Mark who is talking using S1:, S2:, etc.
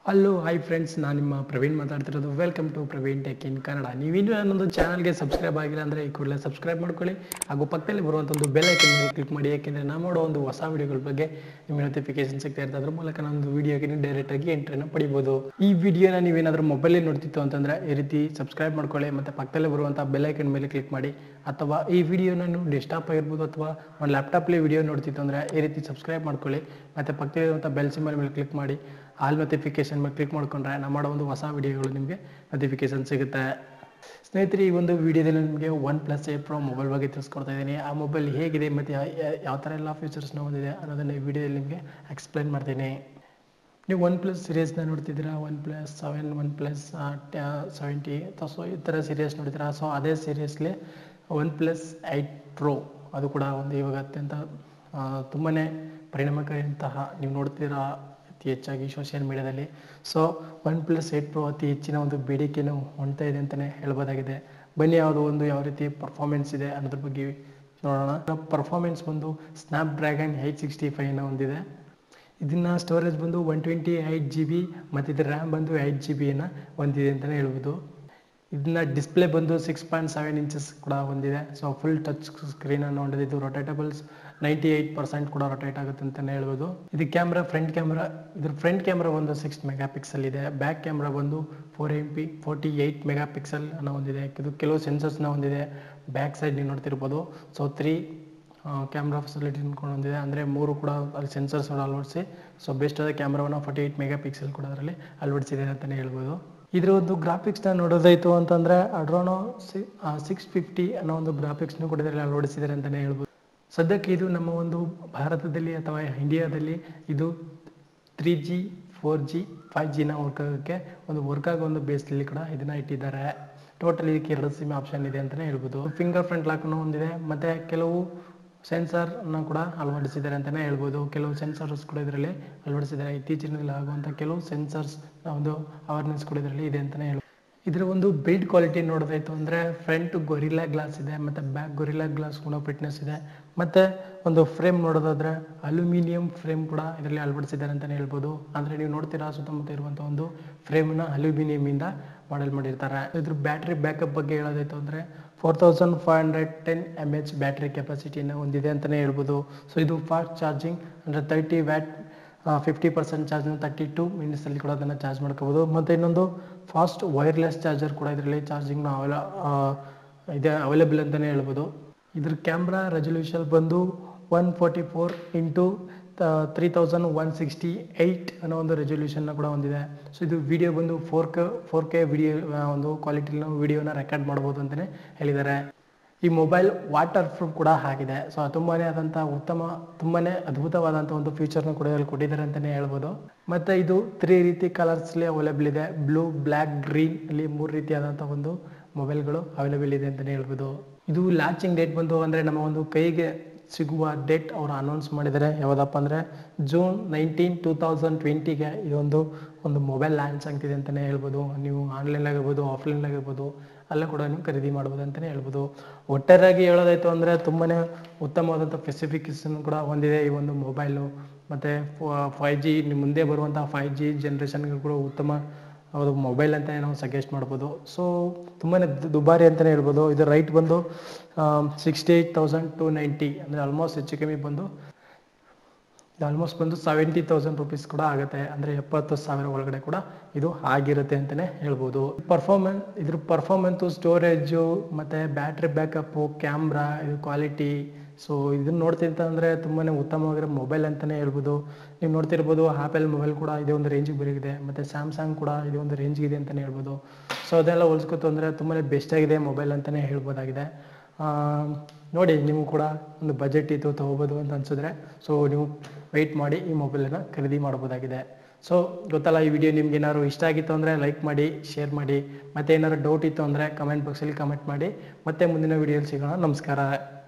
S1: hello hi friends ನಾನು ನಿಮ್ಮ ಪ್ರವೀಣ್ ಮಾತಾಡ್ತಿರೋದು welcome to Praveen tech in Kannada ನೀವಿನ್ನೂ ನನ್ನೊಂದು ಚಾನಲ್ಗೆ ಸಬ್ಸ್ಕ್ರೈಬ್ ಆಗಿಲ್ಲ ಅಂದರೆ ಈ ಕೂಡಲೇ ಸಬ್ಸ್ಕ್ರೈಬ್ ಮಾಡ್ಕೊಳ್ಳಿ ಹಾಗೂ ಪಕ್ಕದಲ್ಲಿ ಬರುವಂಥ ಒಂದು ಬೆಲ್ ಐಕನ್ ಮೇಲೆ ಕ್ಲಿಕ್ ಮಾಡಿ ಯಾಕೆಂದರೆ ನಾನು ಮಾಡೋ ಒಂದು ಹೊಸ ವಿಡಿಯೋಗಳ ಬಗ್ಗೆ ನಿಮಗೆ ನೋಟಿಫಿಕೇಶನ್ ಸಿಗ್ತಾ ಇರ್ತದೆ ಅದ್ರ ಮೂಲಕ ನಮ್ಮದು ವಿಡಿಯೋಗೆ ನೀವು ಡೈರೆಕ್ಟಾಗಿ ಎಂಟ್ರಿನ ಪಡಿಬೋದು ಈ ವಿಡಿಯೋನ ನೀವೇನಾದರೂ ಮೊಬೈಲಲ್ಲಿ ನೋಡ್ತಿತ್ತು ಅಂತಂದರೆ ಈ ರೀತಿ ಸಬ್ಸ್ಕ್ರೈಬ್ ಮಾಡ್ಕೊಳ್ಳಿ ಮತ್ತು ಪಕ್ಕದಲ್ಲಿ ಬರುವಂಥ ಬೆಲ್ ಐಕನ್ ಮೇಲೆ ಕ್ಲಿಕ್ ಮಾಡಿ ಅಥವಾ ಈ ವಿಡಿಯೋನ ನೀವು ಡೆಸ್ಕ್ಟಾಪ್ ಆಗಿರ್ಬೋದು ಅಥವಾ ಒಂದು ಲ್ಯಾಪ್ಟಾಪ್ಲಿ ವಿಡಿಯೋ ನೋಡ್ತಿತ್ತು ಅಂದರೆ ಈ ರೀತಿ ಸಬ್ಸ್ಕ್ರೈಬ್ ಮಾಡ್ಕೊಳ್ಳಿ ಮತ್ತು ಪಕ್ಕದಲ್ಲಿರುವಂಥ ಬೆಲ್ ಸಿಂಬಲ್ ಮೇಲೆ ಕ್ಲಿಕ್ ಮಾಡಿ ಆಲ್ ನೋಟಿಫಿಕೇಶನ್ ಮೇಲೆ ಕ್ಲಿಕ್ ಮಾಡ್ಕೊಂಡ್ರೆ ನಾವು ಮಾಡೋ ಒಂದು ಹೊಸ ವಿಡಿಯೋಗಳು ನಿಮಗೆ ನೋಟಿಫಿಕೇಶನ್ ಸಿಗುತ್ತೆ ಸ್ನೇಹಿತರೆ ಈ ಒಂದು ವಿಡಿಯೋದಲ್ಲಿ ನಿಮಗೆ one plus eight pro mobile ಬಗ್ಗೆ ತಿಳಿಸ್ಕೊಡ್ತಾ ಇದ್ದೀನಿ ಆ ಮೊಬೈಲ್ ಹೇಗಿದೆ ಮತ್ತು ಯಾವ ಥರ ಎಲ್ಲ ಫೀಚರ್ಸ್ನ ಹೊಂದಿದೆ ಅನ್ನೋದನ್ನು ಈ ವಿಡಿಯೋದಲ್ಲಿ ನಿಮಗೆ ಎಕ್ಸ್ಪ್ಲೈನ್ ಮಾಡ್ತೀನಿ ನೀವು ಒನ್ ಪ್ಲಸ್ ಸೀರೀಸ್ನ ನೋಡ್ತಿದ್ದೀರಾ OnePlus seven OnePlus seventy so ಈ ಥರ ಸೀರೀಸ್ ನೋಡ್ತೀರಾ ಸೊ ಅದೇ ಸೀರೀಸ್ಲಿ ಒನ್ ಪ್ಲಸ್ ಏಯ್ಟ್ ಪ್ರೋ ಅದು ಕೂಡ ಒಂದು ಇವಾಗ ಅತ್ಯಂತ ತುಂಬಾ ಪರಿಣಾಮಕಾರಿಯಂತಹ ನೀವು ನೋಡ್ತೀರಾ ಅತಿ ಹೆಚ್ಚಾಗಿ ಸೋಷಿಯಲ್ ಮೀಡಿಯಾದಲ್ಲಿ so one plus eight pro ಅತಿ ಹೆಚ್ಚಿನ ಒಂದು ಬೇಡಿಕೆಯನ್ನು ಹೊಣ್ತಾ ಇದೆ ಅಂತಲೇ ಹೇಳ್ಬೋದಾಗಿದೆ ಬನ್ನಿ ಯಾವುದು ಒಂದು ಯಾವ ರೀತಿ ಪರ್ಫಾರ್ಮೆನ್ಸ್ ಇದೆ ಅನ್ನೋದ್ರ ಬಗ್ಗೆ ನೋಡೋಣ ಪರ್ಫಾರ್ಮೆನ್ಸ್ ಬಂದು ಸ್ನ್ಯಾಪ್ ಡ್ರ್ಯಾಗನ್ ಏಯ್ಟ್ ಸಿಕ್ಸ್ಟಿ ಫೈವ್ನ ಹೊಂದಿದೆ ಇದನ್ನು ಸ್ಟೋರೇಜ್ ಬಂದು one twenty eight G B ಮತ್ತು ಇದ್ರ ರ್ಯಾಮ್ ಬಂದು ಏಯ್ಟ್ ಜಿ ಬಿಯನ್ನು ಹೊಂದಿದೆ ಅಂತಲೇ ಹೇಳ್ಬೋದು ಇದನ್ನ ಡಿಸ್ಪ್ಲೇ ಬಂದು ಸಿಕ್ಸ್ ಪಾಯಿಂಟ್ ಸೆವೆನ್ ಇಂಚಸ್ ಕೂಡ ಹೊಂದಿದೆ ಸೊ ಫುಲ್ ಟಚ್ ಸ್ಕ್ರೀನನ್ನು ಹೊಂದಿದೆ ಇದು ರೊಟೇಟಬಲ್ಸ್ ನೈಂಟಿ ಏಯ್ಟ್ ಪರ್ಸೆಂಟ್ ಕೂಡ ರೊಟೇಟ್ ಆಗುತ್ತೆ ಅಂತಲೇ ಹೇಳ್ಬೋದು ಇದು ಕ್ಯಾಮ್ರಾ ಫ್ರಂಟ್ ಕ್ಯಾಮ್ರಾ ಇದ್ರ ಫ್ರಂಟ್ ಕ್ಯಾಮ್ರಾ ಒಂದು ಸಿಕ್ಸ್ ಮೆಗಾ ಪಿಕ್ಸೆಲ್ ಇದೆ ಬ್ಯಾಕ್ ಕ್ಯಾಮ್ರಾ ಬಂದು four M P forty eight megapixel ಅನ್ನು ಹೊಂದಿದೆ ಇದು ಕೆಲವು ಸೆನ್ಸರ್ಸ್ನ ಹೊಂದಿದೆ ಬ್ಯಾಕ್ ಸೈಡ್ ನೀವು ನೋಡ್ತಿರ್ಬೋದು ಸೊ ತ್ರೀ ಕ್ಯಾಮ್ರಾ ಫೆಸಿಲಿಟಿ ಅನ್ಕೊಂಡು ಹೊಂದಿದೆ ಅಂದರೆ ಮೂರು ಕೂಡ ಅಲ್ಲಿ ಸೆನ್ಸರ್ಸ್ ಅಳವಡಿಸಿ ಸೊ ಬೆಸ್ಟ್ ಆದ ಕ್ಯಾಮ್ರಾವನ್ನು ಫಾರ್ಟಿ ಏಯ್ಟ್ ಮೆಗಾ ಪಿಕ್ಸೆಲ್ ಕೂಡ ಅದರಲ್ಲಿ ಅಳವಡಿಸಿದೆ ಅಂತಲೇ ಹೇಳ್ಬೋದು ಇದರ ಒಂದು ಗ್ರಾಫಿಕ್ಸ್ನ ನೋಡೋದಾಯಿತು ಅಂತಂದರೆ ಅಡ್ರೋನೋ ಸಿ ಸಿಕ್ಸ್ ಫಿಫ್ಟಿ ಅನ್ನೋ ಒಂದು ಗ್ರಾಫಿಕ್ಸ್ನು ಕೂಡ ಇದರಲ್ಲಿ ಅಳವಡಿಸಿದ್ದಾರೆ ಅಂತಲೇ ಹೇಳ್ಬೋದು ಸದ್ಯಕ್ಕೆ ಇದು ನಮ್ಮ ಒಂದು ಭಾರತದಲ್ಲಿ ಅಥವಾ ಇಂಡಿಯಾದಲ್ಲಿ ಇದು three G four G five ಜಿನ ವರ್ಕ್ ಆಗೋಕ್ಕೆ ಒಂದು ವರ್ಕ್ ಆಗೋ ಒಂದು ಬೇಸ್ನಲ್ಲಿ ಕೂಡ ಇದನ್ನು ಇಟ್ಟಿದ್ದಾರೆ ಟೋಟಲ್ ಇದಕ್ಕೆ ಎರಡು ಸಿಮ್ ಆಪ್ಷನ್ ಇದೆ ಅಂತಲೇ ಹೇಳ್ಬೋದು ಫಿಂಗರ್ ಫ್ರಂಟ್ ಲಾಕ್ನು ಹೊಂದಿದೆ ಮತ್ತು ಕೆಲವು ಸೆನ್ಸರ್ನ ಕೂಡ ಅಳವಡಿಸಿದ್ದಾರೆ ಅಂತಲೇ ಹೇಳ್ಬೋದು ಕೆಲವು ಸೆನ್ಸರ್ಸ್ ಕೂಡ ಇದರಲ್ಲಿ ಅಳವಡಿಸಿದ್ದಾರೆ ಇತ್ತೀಚಿನಲ್ಲಿ ಆಗುವಂಥ ಕೆಲವು ಸೆನ್ಸರ್ಸ್ ಒಂದು ಅವೇರ್ನೆಸ್ ಕೂಡ ಇದರಲ್ಲಿ ಇದೆ ಅಂತಲೇ ಹೇಳ್ಬೋದು ಇದರ ಒಂದು ಬಿಲ್ಡ್ ಕ್ವಾಲಿಟಿ ನೋಡೋದಾಯ್ತು ಅಂದರೆ ಫ್ರಂಟ್ ಗೊರಿಲ್ಲಾ ಗ್ಲಾಸ್ ಇದೆ ಮತ್ತು ಬ್ಯಾಕ್ ಗೊರಿಲ್ಲಾ ಗ್ಲಾಸ್ ಕೂಡ ಫಿಟ್ನೆಸ್ ಇದೆ ಮತ್ತು ಒಂದು ಫ್ರೇಮ್ ನೋಡೋದಾದ್ರೆ ಅಲ್ಯೂಮಿನಿಯಂ ಫ್ರೇಮ್ ಕೂಡ ಇದರಲ್ಲಿ ಅಳವಡಿಸಿದ್ದಾರೆ ಅಂತಲೇ ಹೇಳ್ಬೋದು ಅಂದರೆ ನೀವು ನೋಡ್ತೀರಾ ಸುತ್ತಮುತ್ತ ಇರುವಂಥ ಒಂದು ಫ್ರೇಮ್ನ ಅಲ್ಯೂಮಿನಿಯಮಿಂದ ಮಾಡೆಲ್ ಮಾಡಿರ್ತಾರೆ ಇದ್ರ ಬ್ಯಾಟ್ರಿ ಬ್ಯಾಕಪ್ ಬಗ್ಗೆ ಹೇಳೋದಾಯ್ತು ಅಂದರೆ four thousand five hundred ten M H battery ಕೆಪಾಸಿಟಿಯನ್ನು ಹೊಂದಿದೆ ಅಂತಲೇ ಹೇಳ್ಬೋದು ಸೊ ಇದು ಫಾಸ್ಟ್ ಚಾರ್ಜಿಂಗ್ ಅಂದರೆ ತರ್ಟಿ ವ್ಯಾಟ್ ಫಿಫ್ಟಿ ಪರ್ಸೆಂಟ್ ಚಾರ್ಜ್ನ ತರ್ಟಿ ಟು ಮಿನಿಟ್ಸಲ್ಲಿ ಕೂಡ ಅದನ್ನು ಚಾರ್ಜ್ ಮಾಡ್ಕೋಬೋದು ಮತ್ತು ಇನ್ನೊಂದು ಫಾಸ್ಟ್ ವೈರ್ಲೆಸ್ ಚಾರ್ಜರ್ ಕೂಡ ಇದರಲ್ಲಿ ಚಾರ್ಜಿಂಗ್ನ ಅವೈಲ ಇದೆ ಅವೈಲೇಬಲ್ ಅಂತಲೇ ಹೇಳ್ಬೋದು ಇದ್ರ ಕ್ಯಾಮ್ರಾ ರೆಸೊಲ್ಯೂಷನ್ ಬಂದು one forty four into three thousand one sixty eight ಅನ್ನೋ ಒಂದು ರೆಸೊಲ್ಯೂಷನ್ನ ಕೂಡ ಹೊಂದಿದೆ ಸೊ ಇದು ವಿಡಿಯೋ ಬಂದು four K four K video ಒಂದು ಕ್ವಾಲಿಟಿಲಿ ವಿಡಿಯೋನ ರೆಕಾರ್ಡ್ ಮಾಡ್ಬೋದು ಅಂತಲೇ ಹೇಳಿದ್ದಾರೆ ಈ ಮೊಬೈಲ್ ವಾಟರ್ ಪ್ರೂಫ್ ಕೂಡ ಆಗಿದೆ ಸೊ ತುಂಬಾ ಆದಂಥ ಉತ್ತಮ ತುಂಬಾ ಅದ್ಭುತವಾದಂಥ ಒಂದು ಫೀಚರ್ನ ಕೂಡ ಇದರಲ್ಲಿ ಕೊಟ್ಟಿದ್ದಾರೆ ಅಂತಲೇ ಹೇಳ್ಬೋದು ಮತ್ತು ಇದು ತ್ರೀ ರೀತಿ ಕಲರ್ಸ್ಲಿ ಅವೈಲೇಬಲ್ ಇದೆ ಬ್ಲೂ ಬ್ಲ್ಯಾಕ್ ಗ್ರೀನ್ ಅಲ್ಲಿ ಮೂರು ರೀತಿಯಾದಂಥ ಒಂದು ಮೊಬೈಲ್ಗಳು ಅವೈಲೇಬಲ್ ಇದೆ ಅಂತಲೇ ಹೇಳ್ಬೋದು ಇದು ಲಾಂಚಿಂಗ್ ಡೇಟ್ ಬಂದು ಅಂದರೆ ನಮ್ಮ ಒಂದು ಕೈಗೆ ಸಿಗುವ ಡೇಟ್ ಅವರು ಅನೌನ್ಸ್ ಮಾಡಿದ್ದಾರೆ ಯಾವುದಪ್ಪ ಅಂದರೆ ಜೂನ್ ನೈನ್ಟೀನ್ ಟೂ ತೌಸಂಡ್ ಟ್ವೆಂಟಿಗೆ ಇದೊಂದು ಒಂದು ಮೊಬೈಲ್ ಲಾಂಚ್ ಆಗ್ತಿದೆ ಅಂತಲೇ ಹೇಳ್ಬೋದು ನೀವು ಆನ್ಲೈನ್ ಆಗಿರ್ಬೋದು ಆಫ್ಲೈನ್ ಆಗಿರ್ಬೋದು ಅಲ್ಲ ಕೂಡ ನೀವು ಖರೀದಿ ಮಾಡ್ಬೋದು ಅಂತಲೇ ಹೇಳ್ಬೋದು ಒಟ್ಟಾರೆಯಾಗಿ ಹೇಳೋದಾಯಿತು ಅಂದರೆ ತುಂಬಾ ಉತ್ತಮವಾದಂಥ ಸ್ಪೆಸಿಫಿಕೇಶನ್ ಕೂಡ ಹೊಂದಿದೆ ಈ ಒಂದು ಮೊಬೈಲು ಮತ್ತು ಫೈ ಜಿ ಮುಂದೆ ಬರುವಂಥ ಫೈ ಜಿ ಜನ್ರೇಷನ್ಗೆ ಕೂಡ ಉತ್ತಮ ಅದು ಮೊಬೈಲ್ ಅಂತ ನಾವು ಸಜೆಸ್ಟ್ ಮಾಡ್ಬೋದು ಸೊ ತುಂಬಾ ದುಬಾರಿ ಅಂತಲೇ ಹೇಳ್ಬೋದು ಇದು ರೈಟ್ ಬಂದು sixty eight thousand two ninety ಅಂದರೆ ಆಲ್ಮೋಸ್ಟ್ ಹೆಚ್ಚು ಕಮ್ಮಿ ಬಂದು ಇದು ಆಲ್ಮೋಸ್ಟ್ ಬಂದು ಸೆವೆಂಟಿ ತೌಸಂಡ್ ರುಪೀಸ್ ಕೂಡ ಆಗುತ್ತೆ ಅಂದರೆ ಎಪ್ಪತ್ತು ಸಾವಿರ ಒಳಗಡೆ ಕೂಡ ಇದು ಆಗಿರುತ್ತೆ ಅಂತಲೇ ಹೇಳ್ಬೋದು ಪರ್ಫಾರ್ಮೆನ್ಸ್ ಇದ್ರ ಪರ್ಫಾರ್ಮೆನ್ಸು ಸ್ಟೋರೇಜು ಮತ್ತು ಬ್ಯಾಟ್ರಿ ಬ್ಯಾಕಪ್ಪು ಕ್ಯಾಮ್ರಾ ಇದು ಕ್ವಾಲಿಟಿ ಸೊ ಇದನ್ನ ನೋಡ್ತಿಂತ ಅಂದರೆ ತುಂಬಾ ಉತ್ತಮವಾಗಿರೋ ಮೊಬೈಲ್ ಅಂತಲೇ ಹೇಳ್ಬೋದು ನೀವು ನೋಡ್ತಿರ್ಬೋದು ಆ್ಯಪಲ್ ಮೊಬೈಲ್ ಕೂಡ ಇದೇ ಒಂದು ರೇಂಜಿಗೆ ಬರೀಗಿದೆ ಮತ್ತು ಸ್ಯಾಮ್ಸಂಗ್ ಕೂಡ ಇದೇ ಒಂದು ರೇಂಜ್ಗಿದೆ ಅಂತಲೇ ಹೇಳ್ಬೋದು ಸೊ ಅದೆಲ್ಲ ಹೋಲಿಸ್ಕೊತು ಅಂದರೆ ತುಂಬಾ ಬೆಸ್ಟ್ ಆಗಿದೆ ಮೊಬೈಲ್ ಅಂತಲೇ ಹೇಳ್ಬೋದಾಗಿದೆ ನೋಡಿ ನೀವು ಕೂಡ ಒಂದು ಬಜೆಟ್ ಇತ್ತು ತೊಗೋಬೋದು ಅಂತ ಅನ್ಸಿದ್ರೆ ಸೊ ನೀವು ವೆಯ್ಟ್ ಮಾಡಿ ಈ ಮೊಬೈಲನ್ನು ಖರೀದಿ ಮಾಡ್ಬೋದಾಗಿದೆ ಸೊ ಗೊತ್ತಲ್ಲ ಈ ವಿಡಿಯೋ ನಿಮ್ಗೆ ಏನಾದ್ರು ಇಷ್ಟ ಆಗಿತ್ತು ಅಂದರೆ ಲೈಕ್ ಮಾಡಿ ಶೇರ್ ಮಾಡಿ ಮತ್ತು ಏನಾದ್ರು ಡೌಟ್ ಇತ್ತು ಅಂದರೆ ಕಮೆಂಟ್ ಬಾಕ್ಸಲ್ಲಿ ಕಮೆಂಟ್ ಮಾಡಿ ಮತ್ತೆ ಮುಂದಿನ ವಿಡಿಯೋಲಿ ಸಿಗೋಣ ನಮಸ್ಕಾರ